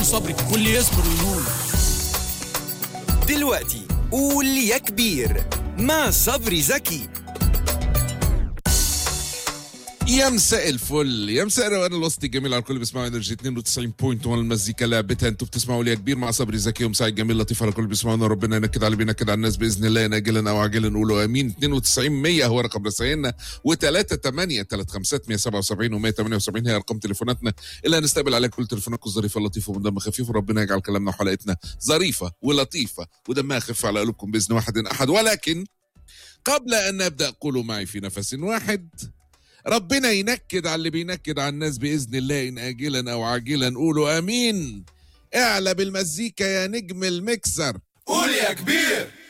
يكون صبري واللي يصبر وينول دلوقتي قول يا كبير مع صبري زكي يا مساء الفل يا مساء الروقان الوسطي الجميل على الكل بيسمعوا انرجي 92.1 المزيكا لعبتها انتوا بتسمعوا لي يا كبير مع صبري زكي ومساء الجميل لطيف على الكل بيسمعونا ربنا ينكد على بينكد على الناس باذن الله ناجلا او عاجلا نقولوا امين 92 100 هو رقم رسائلنا و3 8 3 5 177 و 178 هي ارقام تليفوناتنا اللي هنستقبل عليها كل تليفوناتكم الظريفه اللطيفه ومن خفيف وربنا يجعل كلامنا وحلقتنا ظريفه ولطيفه ودمها خفيف على قلوبكم باذن واحد احد ولكن قبل ان نبدا قولوا معي في نفس واحد ربنا ينكد على اللي بينكد على الناس باذن الله ان اجلا او عاجلا قولوا امين اعلى بالمزيكا يا نجم المكسر قول يا كبير